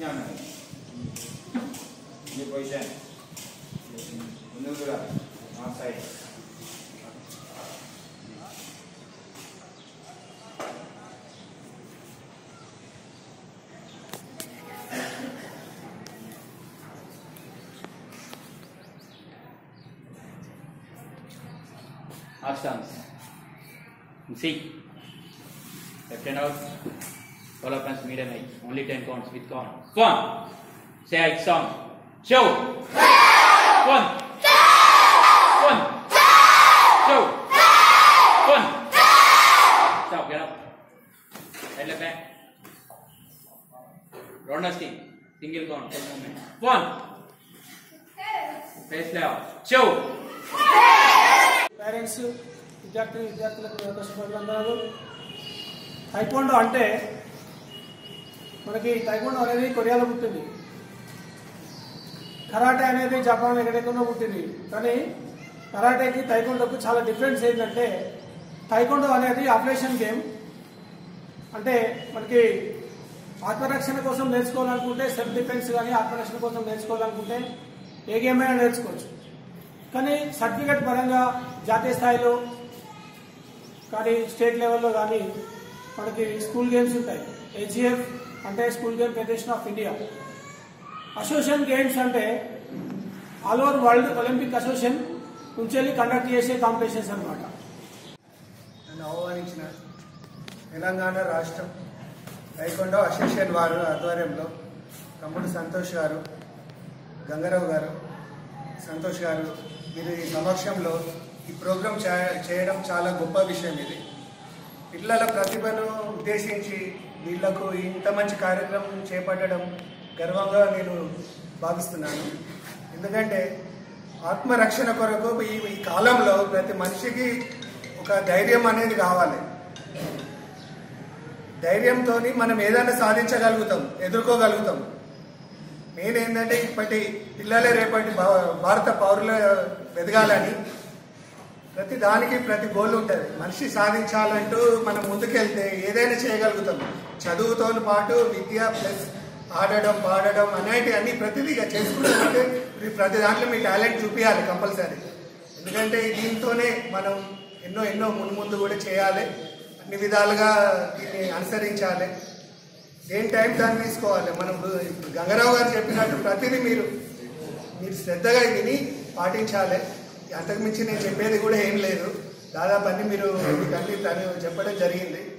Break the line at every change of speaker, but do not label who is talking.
జ్ఞానం ఈ పొజిషన్ ముందుకు కూడా ఆ side Half stance. See. Left hand out. Follow friends, medium height. Only 10 counts with count. One. Say height song. Show. One. One. Show. One. Stop, get up. Head left back. Ronda stick. Single count. Full movement. One. Face left. Show.
Parents విద్యార్థి విద్యార్థులకు యొక్క శుభాభివందనాలు taekwondo అంటే మనకి taekwondo అనేది కొరియాలో పుట్టింది karate అనేది జపాన్ ఎక్కడెక్కడో పుట్టింది కానీ కరాటేకి టైకోండోకు చాలా డిఫరెన్స్ ఏంటంటే టైకోండో అనేది అప్లేషన్ గేమ్ అంటే మనకి ఆత్మరక్షణ కోసం నేర్చుకోవాలనుకుంటే సెల్ఫ్ డిఫెన్స్ కానీ ఆత్మరక్షణ కోసం నేర్చుకోవాలనుకుంటే ఏ గేమ్ అయినా నేర్చుకోవచ్చు కానీ సర్టిఫికెట్ పరంగా జాతీయ స్థాయిలో కానీ స్టేట్ లెవెల్లో కానీ మనకి స్కూల్ గేమ్స్ ఉంటాయి ఏజీఎఫ్ అంటే school game federation of India association games అంటే all over world Olympic association నుంచి వెళ్ళి కండక్ట్ చేసే కాంపిటీషన్స్ అనమాట
నన్ను ఆహ్వానించిన తెలంగాణ రాష్ట్రం టైకొండో అసోసియేషన్ వారు ఆధ్వర్యంలో తమ్ముడు సంతోష్ గారు గంగారావు గారు సంతోష్ గారు మీరు ఈ సమక్షంలో ఈ ప్రోగ్రాం చే- చేయడం చాలా గొప్ప విషయం ఇది పిల్లల ప్రతిభను ఉద్దేశించి వీళ్లకు ఇంత మంచి కార్యక్రమం చేపట్టడం గర్వంగా నేను భావిస్తున్నాను ఎందుకంటే ఆత్మరక్షణ కొరకు ఈ ఈ కాలంలో ప్రతి మనిషికి ఒక ధైర్యం అనేది కావాలి ధైర్యంతో మనం ఏదైనా సాధించగలుగుతాం ఎదుర్కోగలుగుతాం మెయిన్ ఏంటంటే ఇప్పటి పిల్లలే రేపటి భా- భారత పౌరుల ఎదగాలని ప్రతి దానికి ప్రతి గోల్ ఉంటుంది మనిషి సాధించాలంటూ మనం ముందుకెళ్తే ఏదైనా చేయగలుగుతాం చదువుతో పాటు విద్య ప్లస్ ఆడడం పాడడం అనేటి అన్ని ప్రతిదీ ఇక చేసుకుంటే మీరు ప్రతి దాంట్లో మీ టాలెంట్ చూపించాలి కంపల్సరీ ఎందుకంటే దీంతోనే మనం ఎన్నో ఎన్నో ముందు ముందు కూడా చేయాలి అన్ని విధాలుగా దీన్ని అనుసరించాలి దేని టైం దాన్ని తీసుకోవాలి మనం ఇప్పుడు గంగారావు గారు చెప్పినట్టు ప్రతిదీ మీరు మీరు శ్రద్ధగా విని పాటించాలి అంతకుమించి నేను చెప్పేది కూడా ఏం లేదు దాదాపు అన్ని మీరు మీకు అన్ని తను చెప్పడం జరిగింది